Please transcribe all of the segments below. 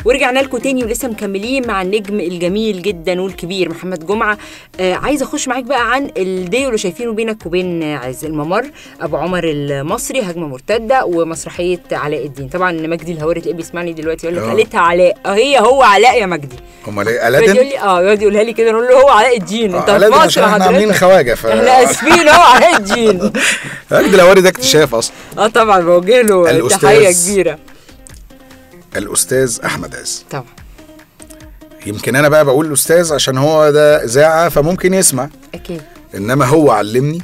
ورجعنا لكم تاني ولسه مكملين مع النجم الجميل جدا والكبير محمد جمعه آه عايزه اخش معاك بقى عن الديو اللي شايفينه بينك وبين عز الممر ابو عمر المصري هجمه مرتده ومسرحيه علاء الدين طبعا مجدي الهواري تلاقيه بيسمعني دلوقتي يقول لك آه. قالتها علاء اه هي هو علاء يا مجدي امال ايه يقعد الادن يقول لي اه يقعد يقولها لي كده نقول له هو علاء الدين انت آه، في ألادن مصر عشان احنا عاملين حضرتك خواجه ف احنا اسفين هو علاء الدين مجدي الهواري ده اكتشاف اصلا اه طبعا بوجه له الأستاذ. تحيه كبيره الاستاذ احمد عز طبعا يمكن انا بقى بقول الاستاذ عشان هو ده اذاعه فممكن يسمع اكيد انما هو علمني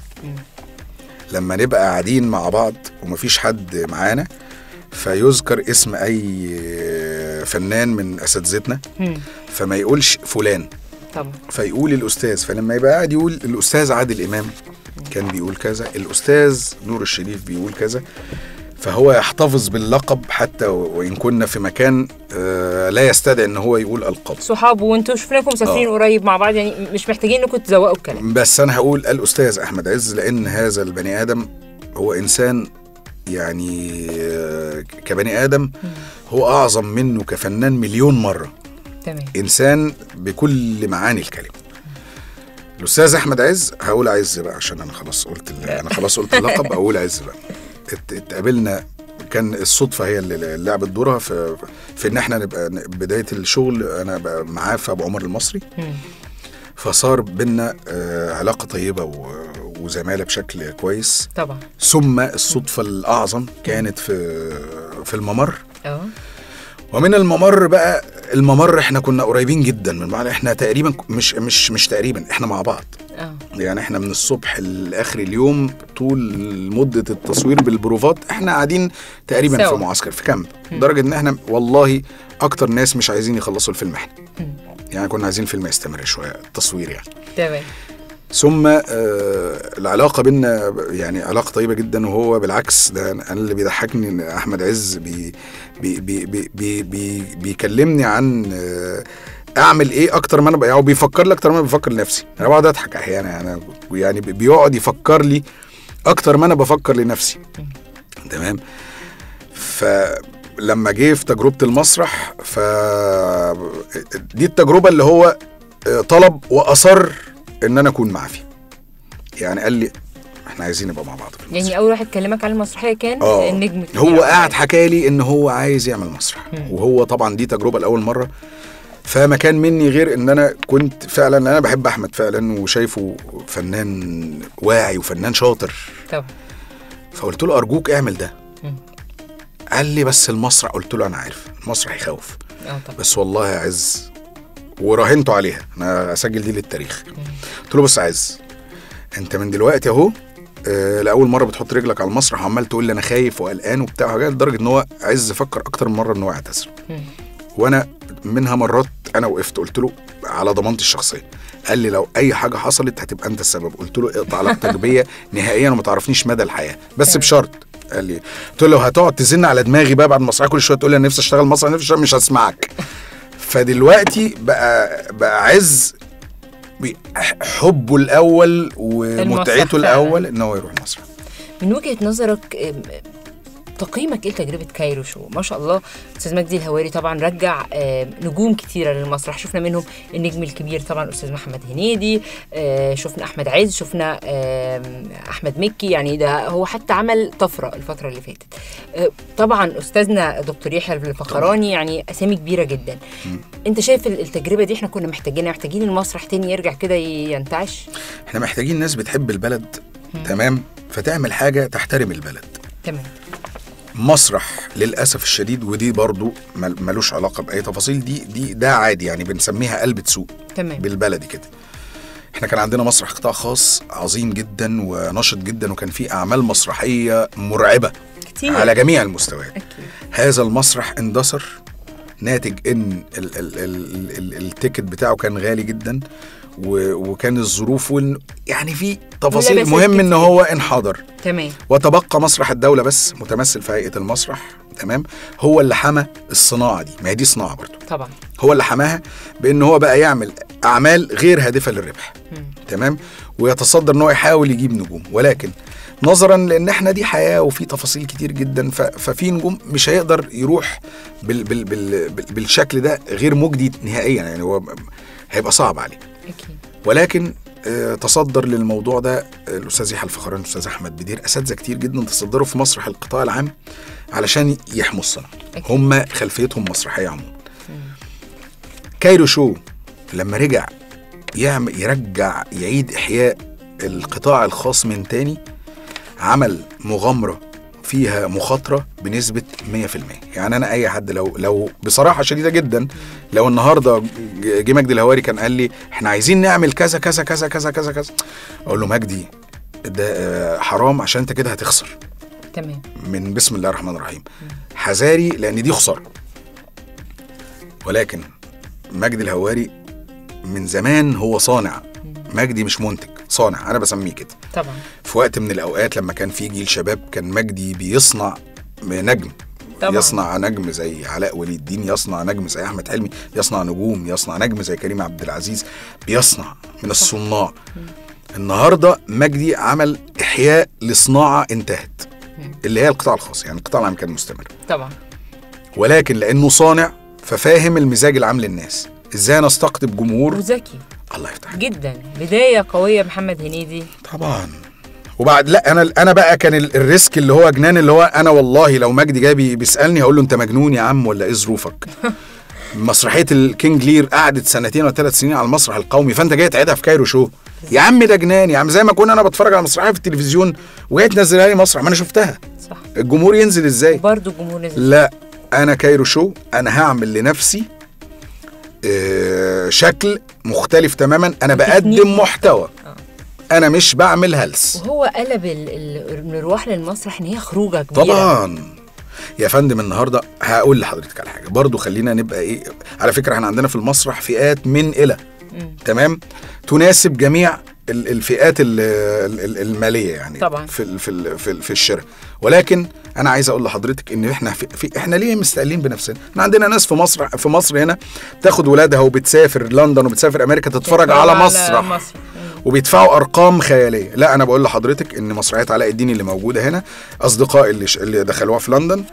لما نبقى قاعدين مع بعض ومفيش حد معانا فيذكر اسم اي فنان من اساتذتنا مم. فما يقولش فلان طبعا فيقول الاستاذ فلما يبقى قاعد يقول الاستاذ عادل امام كان بيقول كذا الاستاذ نور الشريف بيقول كذا فهو يحتفظ باللقب حتى وان كنا في مكان آه، لا يستدعي ان هو يقول القاب صحابه وانتوا شفناكم مسافرين آه. قريب مع بعض يعني مش محتاجين انكم تزوقوا الكلام بس انا هقول الاستاذ احمد عز لان هذا البني ادم هو انسان يعني آه، كبني ادم هو اعظم منه كفنان مليون مره تمام انسان بكل معاني الكلمه الاستاذ احمد عز هقول عز بقى عشان انا خلاص قلت ال- انا خلاص قلت اللقب اقول عز بقى ات- اتقابلنا كان الصدفه هي اللي لعبت دورها في في ان احنا نبقى ن- بدايه الشغل انا بقى معاه في ابو عمر المصري مم. فصار بينا آه، علاقه طيبه و- وزماله بشكل كويس طبعا ثم الصدفه الاعظم كانت في في الممر اه ومن الممر بقى الممر احنا كنا قريبين جدا من بعض احنا تقريبا مش مش مش تقريبا احنا مع بعض اه يعني احنا من الصبح لاخر اليوم طول مده التصوير بالبروفات احنا قاعدين تقريبا سوا. في معسكر في كامب لدرجه ان احنا والله اكتر ناس مش عايزين يخلصوا الفيلم احنا يعني كنا عايزين الفيلم يستمر شويه التصوير يعني تمام ثم آه العلاقه بينا يعني علاقه طيبه جدا وهو بالعكس ده انا اللي بيضحكني ان احمد عز بي بي بي بي بي بي بيكلمني عن آه اعمل ايه اكتر ما انا بقى- يعني هو بيفكر لي اكتر ما انا بفكر لنفسي انا بقعد اضحك احيانا يعني يعني بيقعد يفكر لي اكتر ما انا بفكر لنفسي تمام فلما جه في تجربه المسرح ف دي التجربه اللي هو آه، طلب واصر ان انا اكون معاه فيها يعني قال لي احنا عايزين نبقى مع بعض في المسرح يعني اول واحد كلمك عن المسرحيه كان اه النجم الكبير هو عبد قاعد العال. حكى لي ان هو عايز يعمل مسرح وهو طبعا دي تجربه لاول مره فما كان مني غير ان انا كنت فعلا انا بحب احمد فعلا وشايفه فنان واعي وفنان شاطر طبعا فقلت له ارجوك اعمل ده مم. قال لي بس المسرح قلت له انا عارف المسرح يخوف اه طبعا بس والله يا عز وراهنته عليها انا اسجل دي للتاريخ قلت له بص يا عز انت من دلوقتي اهو آه، لاول مره بتحط رجلك على المسرح وعمال تقول لي انا خايف وقلقان وبتاع وحاجات لدرجه ان هو عز فكر اكتر من مره ان هو يعتذر مم. وانا منها مرات انا وقفت قلت له على ضمانتي الشخصيه قال لي لو اي حاجه حصلت هتبقى انت السبب قلت له اقطع علاقتك بيا نهائيا وما تعرفنيش مدى الحياه بس تمام. بشرط قال لي قلت له لو هتقعد تزن على دماغي بقى بعد المسرح كل شويه تقول لي انا نفسي اشتغل مسرح نفسي أشتغل، مش هسمعك فدلوقتي بقى بقى عز بي- حبه الاول ومتعته فعلا. الاول ان هو يروح المسرح من وجهه نظرك أم، تقييمك ايه لتجربه كايرو شو ما شاء الله استاذ مجدي الهواري طبعا رجع آم، نجوم كتيره للمسرح شفنا منهم النجم الكبير طبعا استاذ محمد هنيدي آه، شفنا احمد عز شفنا آم، احمد مكي يعني ده هو حتى عمل طفره الفتره اللي فاتت آه، طبعا استاذنا دكتور يحيى الفخراني يعني اسامي كبيره جدا انت شايف ال- التجربه دي احنا كنا محتاجينها محتاجين المسرح تاني يرجع كده ينتعش احنا محتاجين ناس بتحب البلد تمام فتعمل حاجه تحترم البلد تمام مسرح للاسف الشديد ودي برضو مل- ملوش علاقه باي تفاصيل دي دي ده عادي يعني بنسميها قلبة سوق تمام بالبلدي كده احنا كان عندنا مسرح قطاع خاص عظيم جدا ونشط جدا وكان فيه اعمال مسرحيه مرعبه كتير على جميع المستويات اكيد هذا المسرح اندثر ناتج ان ال ال ال ال التيكت بتاعه كان غالي جدا و وكان الظروف وإن- يعني في تفاصيل ملابسات مهم ان كتير. هو انحدر تمام وتبقى مسرح الدولة بس متمثل في هيئة المسرح تمام هو اللي حمى الصناعة دي ما هي دي صناعة برضو طبعا هو اللي حماها بان هو بقى يعمل اعمال غير هادفة للربح مم. تمام ويتصدر ان هو يحاول يجيب نجوم ولكن نظرا لان احنا دي حياه وفي تفاصيل كتير جدا ف- ففي نجوم مش هيقدر يروح بال بال بال بال بالشكل ده غير مجدي نهائيا يعني هو هيبقى صعب عليه اكيد ولكن آه، تصدر للموضوع ده الاستاذ يحيى الفخراني الاستاذ احمد بدير اساتذه كتير جدا تصدروا في مسرح القطاع العام علشان يحموا الصنعه أكيد. هم خلفيتهم مسرحيه عموما كايرو شو لما رجع يعمل يرجع يعيد احياء القطاع الخاص من تاني عمل مغامره فيها مخاطره بنسبه 100% يعني انا اي حد لو لو بصراحه شديده جدا لو النهارده ج- جه مجدي الهواري كان قال لي احنا عايزين نعمل كذا كذا كذا كذا كذا كذا اقول له مجدي ده آه، حرام عشان انت كده هتخسر تمام من بسم الله الرحمن الرحيم حذاري لان دي خساره ولكن مجدي الهواري من زمان هو صانع مجدي مش منتج صانع انا بسميه كده طبعا في وقت من الاوقات لما كان في جيل شباب كان مجدي بيصنع نجم طبعاً. يصنع نجم زي علاء ولي الدين يصنع نجم زي احمد حلمي يصنع نجوم يصنع نجم زي كريم عبد العزيز بيصنع من الصناع النهارده مجدي عمل احياء لصناعه انتهت اللي هي القطاع الخاص يعني القطاع العام كان مستمر طبعا ولكن لانه صانع ففاهم المزاج العام للناس ازاي نستقطب جمهور وذكي الله يفتح جدا بدايه قويه محمد هنيدي طبعا وبعد لا انا انا بقى كان ال- الريسك اللي هو جنان اللي هو انا والله لو مجدي جاي بي- بيسالني هقول له انت مجنون يا عم ولا ايه ظروفك مسرحيه الكينج لير قعدت سنتين ولا ثلاث سنين على المسرح القومي فانت جاي تعيدها في كايرو شو يا عم ده جنان يا عم زي ما كنا انا بتفرج على مسرحيه في التلفزيون وجاي تنزلها لي مسرح ما انا شفتها صح الجمهور ينزل ازاي وبرده الجمهور نزل لا انا كايرو شو انا هعمل لنفسي آه، شكل مختلف تماما انا بقدم محتوى انا مش بعمل هلس وهو قلب ال- ال- المروح للمسرح ان هي خروجه كبيره طبعا يا فندم النهارده هقول لحضرتك على حاجه برضو خلينا نبقى ايه على فكره احنا عندنا في المسرح فئات من الى مم. تمام تناسب جميع ال- الفئات ال- ال- الماليه يعني طبعاً. في ال- في ال- في, ال- في الشراء ولكن انا عايز اقول لحضرتك ان احنا في, في احنا ليه مستقلين بنفسنا احنا عندنا ناس في مصر في مصر هنا تاخد ولادها وبتسافر لندن وبتسافر امريكا تتفرج على مسرح مسرح مم. وبيدفعوا ارقام خياليه لا انا بقول لحضرتك ان مسرحيات علاء الدين اللي موجوده هنا اصدقائي اللي, ش... اللي دخلوها في لندن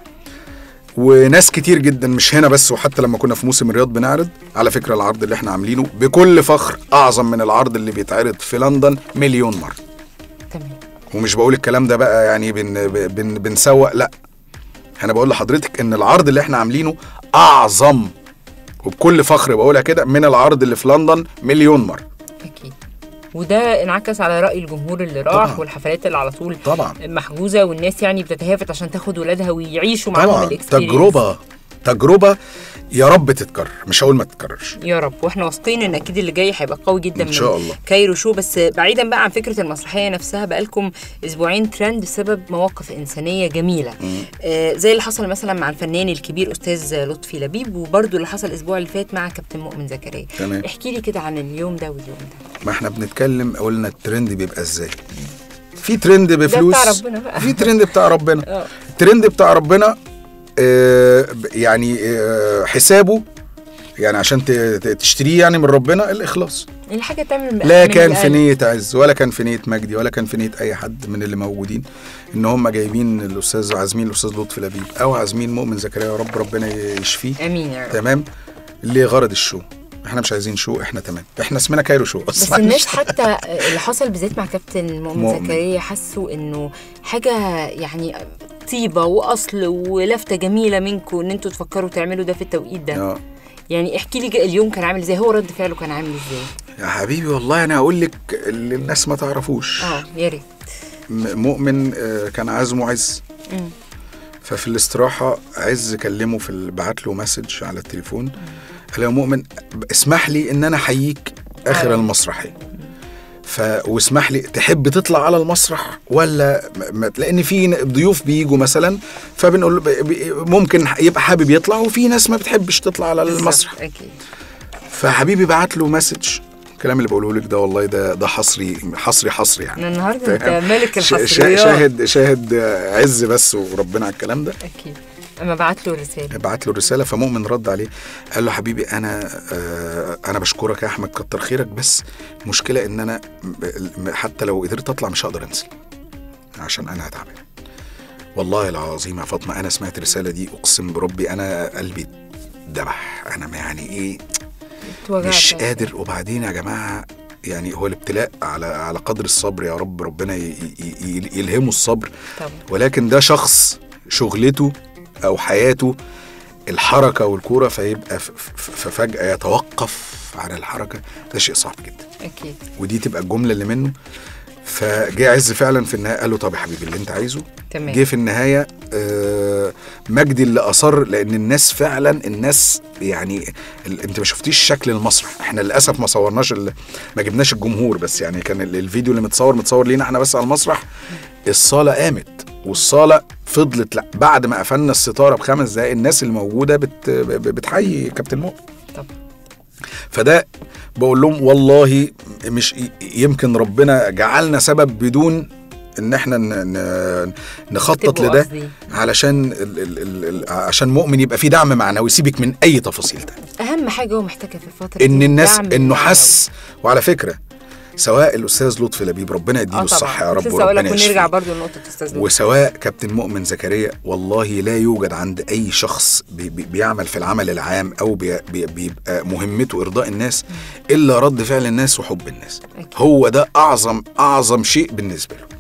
وناس كتير جدا مش هنا بس وحتى لما كنا في موسم الرياض بنعرض على فكره العرض اللي احنا عاملينه بكل فخر اعظم من العرض اللي بيتعرض في لندن مليون مره تمام ومش بقول الكلام ده بقى يعني بن... بن... بنسوق لا انا بقول لحضرتك ان العرض اللي احنا عاملينه اعظم وبكل فخر بقولها كده من العرض اللي في لندن مليون مره اكيد وده انعكس على راي الجمهور اللي راح طبعاً. والحفلات اللي على طول طبعا محجوزه والناس يعني بتتهافت عشان تاخد ولادها ويعيشوا معاهم طبعا الاكسبيرينس تجربه تجربه يا رب تتكرر مش هقول ما تتكررش يا رب واحنا واثقين ان اكيد اللي جاي هيبقى قوي جدا إن شاء الله. من كايرو شو بس بعيدا بقى عن فكره المسرحيه نفسها بقالكم اسبوعين ترند بسبب مواقف انسانيه جميله آه زي اللي حصل مثلا مع الفنان الكبير استاذ لطفي لبيب وبرده اللي حصل الاسبوع اللي فات مع كابتن مؤمن زكريا تمام. احكي لي كده عن اليوم ده واليوم ده ما احنا بنتكلم قلنا الترند بيبقى ازاي في ترند بفلوس بتاع ربنا بقى. في ترند بتاع ربنا اه الترند بتاع ربنا آه ب- يعني آه حسابه يعني عشان ت- ت- تشتريه يعني من ربنا الاخلاص الحاجه تعمل لا من كان في القلب. نيه عز ولا كان في نيه مجدي ولا كان في نيه اي حد من اللي موجودين ان هم جايبين الاستاذ عازمين الاستاذ لطفي لبيب او عازمين مؤمن زكريا يا رب ربنا يشفيه امين يا رب تمام لغرض الشو احنا مش عايزين شو احنا تمام احنا اسمنا كايرو شو بس اصلا الناس حتى اللي حصل بالذات مع كابتن مؤمن مؤمن. زكريا حسوا انه حاجه يعني طيبه واصل ولفته جميله منكم ان انتوا تفكروا تعملوا ده في التوقيت ده اه يعني احكي لي جا- اليوم كان عامل ازاي هو رد فعله كان عامل ازاي يا حبيبي والله انا هقول لك اللي الناس ما تعرفوش اه يا ريت م- مؤمن آه، كان عازمه عز مم. ففي الاستراحه عز كلمه في ال- بعت له مسج على التليفون قال له يا مؤمن اسمح لي ان انا احييك اخر آه. المسرحيه ف واسمح لي تحب تطلع على المسرح ولا م- م- لان في ضيوف بيجوا مثلا فبنقول له ب- ب- ممكن يبقى حابب يطلع وفي ناس ما بتحبش تطلع على المسرح بالظبط، اكيد فحبيبي بعت له مسج الكلام اللي بقوله لك ده والله ده ده حصري حصري حصري يعني انا النهارده انت فاهم؟ ملك شا- شا- الحصريات شاهد شاهد عز بس وربنا على الكلام ده اكيد اما بعت له رساله بعت له رساله فمؤمن رد عليه قال له حبيبي انا آه انا بشكرك يا احمد كتر خيرك بس المشكله ان انا م- م- حتى لو قدرت اطلع مش هقدر انزل عشان انا تعبان والله العظيم يا فاطمه انا سمعت الرساله دي اقسم بربي انا قلبي دبح انا ما يعني ايه اتوجعت. مش قادر وبعدين يا جماعه يعني هو الابتلاء على على قدر الصبر يا رب ربنا ي- ي- ي- يلهمه الصبر طبعا ولكن ده شخص شغلته او حياته الحركه والكوره فيبقى ف- ف- ففجاه يتوقف عن الحركه ده شيء صعب جدا اكيد ودي تبقى الجمله اللي منه فجه عز فعلا في النهايه قال له طب يا حبيبي اللي انت عايزه تمام جه في النهايه آه، مجدي اللي اصر لان الناس فعلا الناس يعني ال- انت ما شفتيش شكل المسرح احنا للاسف ما صورناش ال- ما جبناش الجمهور بس يعني كان ال- الفيديو اللي متصور متصور لينا احنا بس على المسرح الصاله قامت والصاله فضلت لا بعد ما قفلنا الستاره بخمس دقايق الناس اللي موجوده بت ب- بتحيي كابتن مؤمن طب فده بقول لهم والله مش ي- يمكن ربنا جعلنا سبب بدون ان احنا ن- ن- نخطط تبقوا لده قصدي. علشان ال ال ال ال عشان مؤمن يبقى في دعم معنوي سيبك من اي تفاصيل ده اهم حاجه هو محتاجها في الفتره ان دي الناس الدعم انه المعنوي. حس وعلى فكره سواء الاستاذ لطفي لبيب ربنا يديله اه طبعا الصحه يا كنت رب لسه هقول لك وربنا ونرجع يشفيه برضو لنقطه استاذ لطفي. وسواء كابتن مؤمن زكريا والله لا يوجد عند اي شخص بي بي بيعمل في العمل العام او بي بي بيبقى مهمته ارضاء الناس الا رد فعل الناس وحب الناس أكيد. هو ده اعظم اعظم شيء بالنسبه له